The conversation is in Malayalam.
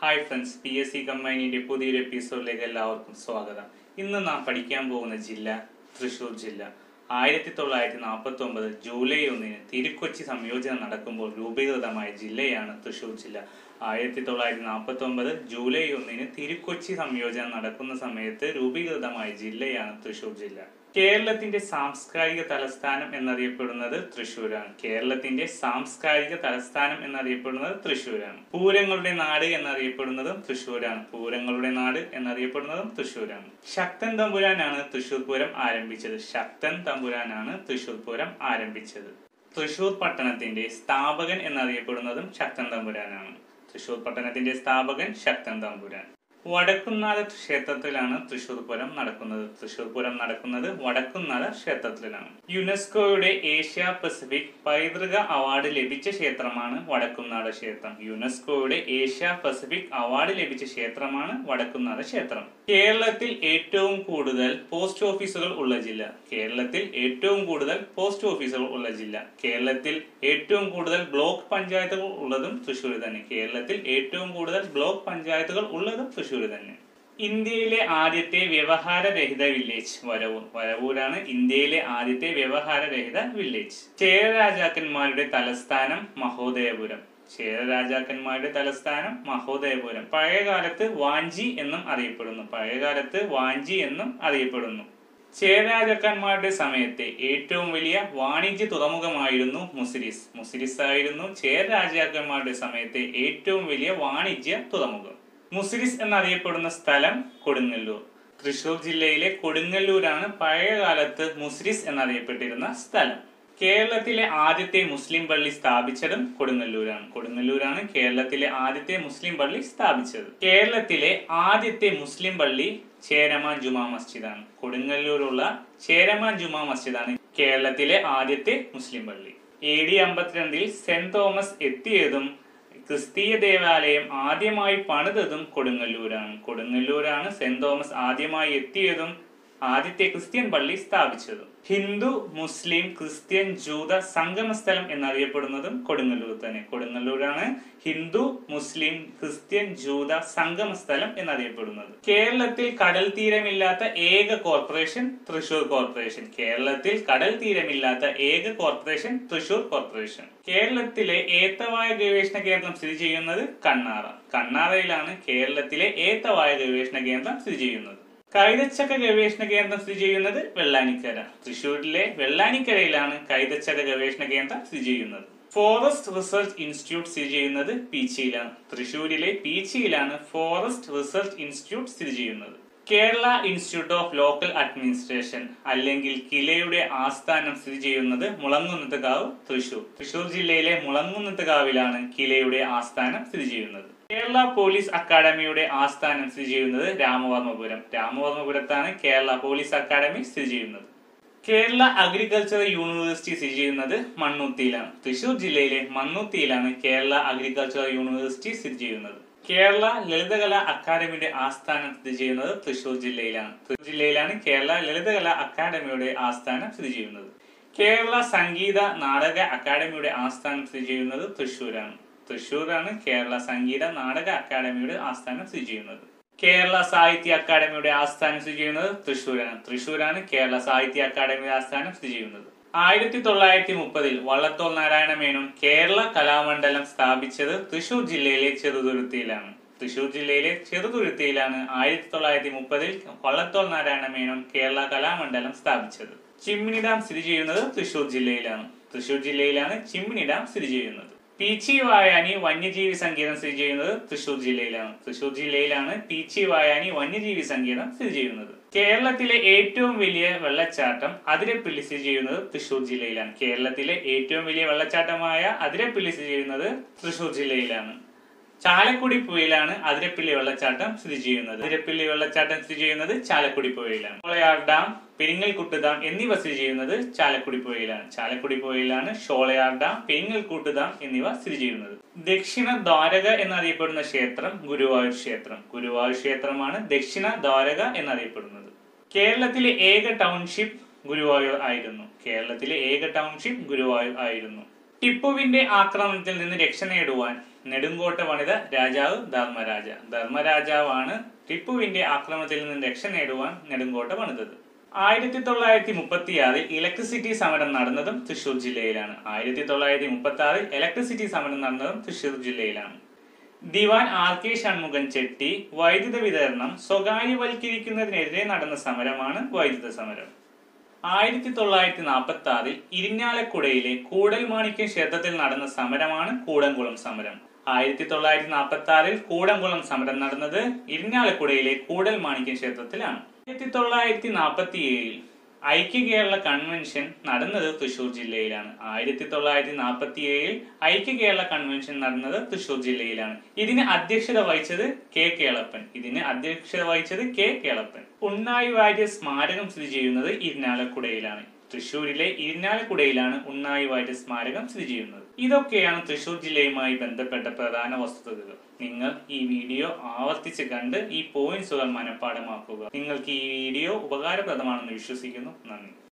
hi friends P S C കമ്പൈനിയുടെ പുതിയൊരു എപ്പിസോഡിലേക്ക് എല്ലാവർക്കും സ്വാഗതം ഇന്ന് നാം പഠിക്കാൻ പോകുന്ന ജില്ല തൃശൂർ ജില്ല ആയിരത്തി തൊള്ളായിരത്തി നാൽപ്പത്തി ഒമ്പത് ജൂലൈ ഒന്നിന് തിരുക്കൊച്ചി സംയോജനം നടക്കുമ്പോൾ രൂപീകൃതമായ ജില്ലയാണ് തൃശൂർ ജില്ല ആയിരത്തി തൊള്ളായിരത്തി നാൽപ്പത്തി ഒമ്പത് ജൂലൈ ഒന്നിന് തിരുക്കൊച്ചി സംയോജനം നടക്കുന്ന സമയത്ത് രൂപീകൃതമായ ജില്ലയാണ് തൃശൂർ ജില്ല കേരളത്തിന്റെ സാംസ്കാരിക തലസ്ഥാനം എന്നറിയപ്പെടുന്നത് തൃശ്ശൂരാണ് കേരളത്തിന്റെ സാംസ്കാരിക തലസ്ഥാനം എന്നറിയപ്പെടുന്നത് തൃശ്ശൂരാണ് പൂരങ്ങളുടെ നാട് എന്നറിയപ്പെടുന്നതും തൃശ്ശൂരാണ് പൂരങ്ങളുടെ നാട് എന്നറിയപ്പെടുന്നതും തൃശ്ശൂരാണ് ശക്തൻ തമ്പുരാനാണ് തൃശ്ശൂർ പൂരം ആരംഭിച്ചത് ശക്തൻ തമ്പുരാനാണ് തൃശ്ശൂർ പൂരം ആരംഭിച്ചത് തൃശൂർ പട്ടണത്തിന്റെ സ്ഥാപകൻ എന്നറിയപ്പെടുന്നതും ശക്തൻ തമ്പുരാനാണ് തൃശൂർ പട്ടണത്തിന്റെ സ്ഥാപകൻ ശക്തൻ തമ്പുരാൻ വടക്കുന്നാഥ ക്ഷേത്രത്തിലാണ് തൃശൂർ പൂരം നടക്കുന്നത് തൃശൂർ പൂരം നടക്കുന്നത് വടക്കുന്നാഥ ക്ഷേത്രത്തിലാണ് യുനെസ്കോയുടെ ഏഷ്യ പസഫിക് പൈതൃക അവാർഡ് ലഭിച്ച ക്ഷേത്രമാണ് വടക്കുന്നാഥ ക്ഷേത്രം യുനെസ്കോയുടെ ഏഷ്യ പസഫിക് അവാർഡ് ലഭിച്ച ക്ഷേത്രമാണ് വടക്കുന്നാഥ ക്ഷേത്രം കേരളത്തിൽ ഏറ്റവും കൂടുതൽ പോസ്റ്റ് ഓഫീസുകൾ ഉള്ള ജില്ല കേരളത്തിൽ ഏറ്റവും കൂടുതൽ പോസ്റ്റ് ഓഫീസുകൾ ഉള്ള ജില്ല കേരളത്തിൽ ഏറ്റവും കൂടുതൽ ബ്ലോക്ക് പഞ്ചായത്തുകൾ ഉള്ളതും തൃശ്ശൂർ തന്നെ കേരളത്തിൽ ഏറ്റവും കൂടുതൽ ബ്ലോക്ക് പഞ്ചായത്തുകൾ ഉള്ളതും തൃശ്ശൂർ തന്നെ ഇന്ത്യയിലെ ആദ്യത്തെ വ്യവഹാരരഹിത വില്ലേജ് വരവൂർ വരവൂരാണ് ഇന്ത്യയിലെ ആദ്യത്തെ വ്യവഹാരരഹിത വില്ലേജ് ചേര രാജാക്കന്മാരുടെ തലസ്ഥാനം മഹോദയപുരം ചേര രാജാക്കന്മാരുടെ തലസ്ഥാനം മഹോദയപുരം പഴയകാലത്ത് വാഞ്ചി എന്നും അറിയപ്പെടുന്നു പഴയകാലത്ത് വാഞ്ചി എന്നും അറിയപ്പെടുന്നു ചേരാജാക്കന്മാരുടെ സമയത്തെ ഏറ്റവും വലിയ വാണിജ്യ തുറമുഖമായിരുന്നു മുസിരിസ് മുസിരിസ് ആയിരുന്നു ചേര രാജാക്കന്മാരുടെ സമയത്തെ ഏറ്റവും വലിയ വാണിജ്യ തുറമുഖം മുസിരിസ് എന്നറിയപ്പെടുന്ന സ്ഥലം കൊടുങ്ങല്ലൂർ തൃശൂർ ജില്ലയിലെ കൊടുങ്ങല്ലൂരാണ് പഴയകാലത്ത് മുസിരിസ് എന്നറിയപ്പെട്ടിരുന്ന സ്ഥലം കേരളത്തിലെ ആദ്യത്തെ മുസ്ലിം പള്ളി സ്ഥാപിച്ചതും കൊടുങ്ങല്ലൂരാണ് കൊടുങ്ങല്ലൂരാണ് കേരളത്തിലെ ആദ്യത്തെ മുസ്ലിം പള്ളി സ്ഥാപിച്ചത് കേരളത്തിലെ ആദ്യത്തെ മുസ്ലിം പള്ളി ചേരമാൻ ജുമാ മസ്ജിദാണ് കൊടുങ്ങല്ലൂരുള്ള ചേരമാൻ ജുമാ മസ്ജിദാണ് കേരളത്തിലെ ആദ്യത്തെ മുസ്ലിം പള്ളി എ ഡി അമ്പത്തിരണ്ടിൽ സെന്റ് തോമസ് എത്തിയതും ക്രിസ്തീയ ദേവാലയം ആദ്യമായി പണിതതും കൊടുങ്ങല്ലൂരാണ് കൊടുങ്ങല്ലൂരാണ് സെന്റ് തോമസ് ആദ്യമായി എത്തിയതും ആദ്യത്തെ ക്രിസ്ത്യൻ പള്ളി സ്ഥാപിച്ചതും ഹിന്ദു മുസ്ലിം ക്രിസ്ത്യൻ ജൂത സംഗമ സ്ഥലം എന്നറിയപ്പെടുന്നതും കൊടുങ്ങല്ലൂർ തന്നെ കൊടുങ്ങല്ലൂരാണ് ഹിന്ദു മുസ്ലിം ക്രിസ്ത്യൻ ജൂത സംഗമ സ്ഥലം എന്നറിയപ്പെടുന്നത് കേരളത്തിൽ കടൽ തീരമില്ലാത്ത ഏക കോർപ്പറേഷൻ തൃശൂർ കോർപ്പറേഷൻ കേരളത്തിൽ കടൽ തീരമില്ലാത്ത ഏക കോർപ്പറേഷൻ തൃശൂർ കോർപ്പറേഷൻ കേരളത്തിലെ ഏത്തവായ ഗവേഷണ കേന്ദ്രം സ്ഥിതി ചെയ്യുന്നത് കണ്ണാറ കണ്ണാറയിലാണ് കേരളത്തിലെ ഏത്തവായ ഗവേഷണ കേന്ദ്രം സ്ഥിതി ചെയ്യുന്നത് കൈതച്ചക്ക ഗവേഷണ കേന്ദ്രം സ്ഥിതി ചെയ്യുന്നത് വെള്ളാനിക്കര തൃശ്ശൂരിലെ വെള്ളാനിക്കരയിലാണ് കൈതച്ചക്ക ഗവേഷണ കേന്ദ്രം സ്ഥിതി ചെയ്യുന്നത് ഫോറസ്റ്റ് റിസർച്ച് ഇൻസ്റ്റിറ്റ്യൂട്ട് സ്ഥിതി ചെയ്യുന്നത് പീച്ചിയിലാണ് തൃശ്ശൂരിലെ പീച്ചിയിലാണ് ഫോറസ്റ്റ് റിസർച്ച് ഇൻസ്റ്റിറ്റ്യൂട്ട് സ്ഥിതി ചെയ്യുന്നത് Kerala institute of local administration അല്ലെങ്കിൽ കിലയുടെ ആസ്ഥാനം സ്ഥിതി ചെയ്യുന്നത് മുളങ്ങുന്നത്തുകാവ് തൃശൂർ തൃശൂർ ജില്ലയിലെ മുളങ്ങുന്നത്തുകാവിലാണ് കിലയുടെ ആസ്ഥാനം സ്ഥിതി ചെയ്യുന്നത് കേരള പോലീസ് അക്കാദമിയുടെ ആസ്ഥാനം സ്ഥിതി ചെയ്യുന്നത് രാമവർമ്മപുരം രാമവർമ്മപുരത്താണ് കേരള പോലീസ് അക്കാദമി സ്ഥിതി ചെയ്യുന്നത് കേരള അഗ്രികൾച്ചർ യൂണിവേഴ്സിറ്റി സ്ഥിതി ചെയ്യുന്നത് മണ്ണുത്തിയിലാണ് തൃശൂർ ജില്ലയിലെ മണ്ണുത്തിയിലാണ് കേരള അഗ്രികൾച്ചർ യൂണിവേഴ്സിറ്റി സ്ഥിതി ചെയ്യുന്നത് കേരള ലളിതകല അക്കാദമിയുടെ ആസ്ഥാനം സ്ഥിതി ചെയ്യുന്നത് തൃശൂർ ജില്ലയിലാണ് തൃശൂർ ജില്ലയിലാണ് കേരള ലളിതകല അക്കാദമിയുടെ ആസ്ഥാനം സ്ഥിതി ചെയ്യുന്നത് കേരള സംഗീത നാടക അക്കാദമിയുടെ ആസ്ഥാനം സ്ഥിതി ചെയ്യുന്നത് തൃശ്ശൂരാണ് തൃശ്ശൂരാണ് കേരള സംഗീത നാടക അക്കാദമിയുടെ ആസ്ഥാനം സ്ഥിതി ചെയ്യുന്നത് കേരള സാഹിത്യ അക്കാദമിയുടെ ആസ്ഥാനം സ്ഥിതി ചെയ്യുന്നത് തൃശ്ശൂരാണ് തൃശ്ശൂരാണ് കേരള സാഹിത്യ അക്കാദമിയുടെ ആസ്ഥാനം സ്ഥിതി ചെയ്യുന്നത് ആയിരത്തി തൊള്ളായിരത്തി മുപ്പതിൽ വള്ളത്തോൾ നാരായണ മേനോൻ കേരള കലാമണ്ഡലം സ്ഥാപിച്ചത് തൃശൂർ ജില്ലയിലെ ചെറുതുരുത്തിയിലാണ് തൃശൂർ ജില്ലയിലെ ചെറുതുരുത്തിയിലാണ് ആയിരത്തി തൊള്ളായിരത്തി മുപ്പതിൽ വള്ളത്തോൾ നാരായണ മേനോൻ കേരള കലാമണ്ഡലം സ്ഥാപിച്ചത് ചിമ്മിനി ഡാം സ്ഥിതി ചെയ്യുന്നത് തൃശൂർ ജില്ലയിലാണ് തൃശൂർ ജില്ലയിലാണ് ചിമ്മിനി ഡാം സ്ഥിതി ചെയ്യുന്നത് പീച്ചി വായാനി വന്യജീവി സങ്കേതം സ്ഥിതി ചെയ്യുന്നത് തൃശൂർ ജില്ലയിലാണ് തൃശൂർ ജില്ലയിലാണ് പീച്ചി വായാനി വന്യജീവി സങ്കേതം സ്ഥിതി ചെയ്യുന്നത് കേരളത്തിലെ ഏറ്റവും വലിയ വെള്ളച്ചാട്ടം അതിരപ്പിള്ളി സ്ഥിതി ചെയ്യുന്നത് തൃശൂർ ജില്ലയിലാണ് കേരളത്തിലെ ഏറ്റവും വലിയ വെള്ളച്ചാട്ടമായ അതിരപ്പിള്ളി സ്ഥിതി ചെയ്യുന്നത് തൃശൂർ ജില്ലയിലാണ് ചാലക്കുടി പുഴയിലാണ് അതിരപ്പിള്ളി വെള്ളച്ചാട്ടം സ്ഥിതി ചെയ്യുന്നത് അതിരപ്പിള്ളി വെള്ളച്ചാട്ടം സ്ഥിതി ചെയ്യുന്നത് ചാലക്കുടി പുഴയിലാണ് ഷോളയാർ ഡാം പെരിങ്ങൽകുട്ട് ഡാം എന്നിവ സ്ഥിതി ചെയ്യുന്നത് ചാലക്കുടി പുഴയിലാണ് ചാലക്കുടി പുഴയിലാണ് ഷോളയാർ ഡാം പെരിങ്ങൽകുട്ട് ഡാം എന്നിവ സ്ഥിതി ചെയ്യുന്നത് ദക്ഷിണ ദ്വാരക എന്നറിയപ്പെടുന്ന ക്ഷേത്രം ഗുരുവായൂർ ക്ഷേത്രം ഗുരുവായൂർ ക്ഷേത്രമാണ് ദക്ഷിണ ദ്വാരക എന്നറിയപ്പെടുന്നത് കേരളത്തിലെ ഏക ടൗൺഷിപ്പ് ഗുരുവായൂർ ആയിരുന്നു കേരളത്തിലെ ഏക ടൗൺഷിപ്പ് ഗുരുവായൂർ ആയിരുന്നു ടിപ്പുവിന്റെ ആക്രമണത്തിൽ നിന്ന് രക്ഷ നേടുവാൻ നെടുങ്കോട്ട പണിത രാജാവ് ധർമ്മരാജ ധർമ്മരാജാവാണ് ടിപ്പുവിന്റെ ആക്രമണത്തിൽ നിന്ന് രക്ഷ നേടുവാൻ നെടുങ്കോട്ട പണിതത് ആയിരത്തി തൊള്ളായിരത്തി മുപ്പത്തി ആറിൽ ഇലക്ട്രിസിറ്റി സമരം നടന്നതും തൃശൂർ ജില്ലയിലാണ് ആയിരത്തി തൊള്ളായിരത്തി മുപ്പത്തി ആറിൽ ഇലക്ട്രിസിറ്റി സമരം നടന്നതും തൃശൂർ ജില്ലയിലാണ് ദിവാൻ ആർ കെ ഷൺമുഖൻ ചെട്ടി വൈദ്യുത വിതരണം സ്വകാര്യവൽക്കരിക്കുന്നതിനെതിരെ നടന്ന സമരമാണ് വൈദ്യുത സമരം ആയിരത്തി തൊള്ളായിരത്തി നാൽപ്പത്തി ആറിൽ ഇരിഞ്ഞാലക്കുടയിലെ കൂടൽമാണിക്യം ക്ഷേത്രത്തിൽ നടന്ന സമരമാണ് കൂടംകുളം സമരം ആയിരത്തി തൊള്ളായിരത്തി നാൽപ്പത്തി ആറിൽ കൂടംകുളം സമരം നടന്നത് ഇരിഞ്ഞാലക്കുടയിലെ കൂടൽമാണിക്യം ക്ഷേത്രത്തിലാണ് ആയിരത്തി തൊള്ളായിരത്തി നാൽപ്പത്തി ഏഴിൽ ഐക്യ കേരള കൺവെൻഷൻ നടന്നത് തൃശൂർ ജില്ലയിലാണ് ആയിരത്തി തൊള്ളായിരത്തി നാൽപ്പത്തി ഏഴിൽ ഐക്യ കേരള കൺവെൻഷൻ നടന്നത് തൃശൂർ ജില്ലയിലാണ് ഇതിന് അധ്യക്ഷത വഹിച്ചത് കെ കേളപ്പൻ ഇതിന് അധ്യക്ഷത വഹിച്ചത് കെ കേളപ്പൻ ഉണ്ണായി വാര്യർ സ്മാരകം സ്ഥിതി ചെയ്യുന്നത് ഇരിഞ്ഞാലക്കുടയിലാണ് തൃശൂരിലെ ഇരിഞ്ഞാലക്കുടയിലാണ് ഉണ്ണായി വാര്യർ സ്മാരകം സ്ഥിതി ചെയ്യുന്നത് ഇതൊക്കെയാണ് തൃശൂർ ജില്ലയുമായി ബന്ധപ്പെട്ട പ്രധാന വസ്തുതകൾ നിങ്ങൾ ഈ വീഡിയോ ആവർത്തിച്ച് കണ്ട് ഈ പോയിന്റ്സുകൾ മനഃപ്പാടമാക്കുക നിങ്ങൾക്ക് ഈ വീഡിയോ ഉപകാരപ്രദമാണെന്ന് വിശ്വസിക്കുന്നു നന്ദി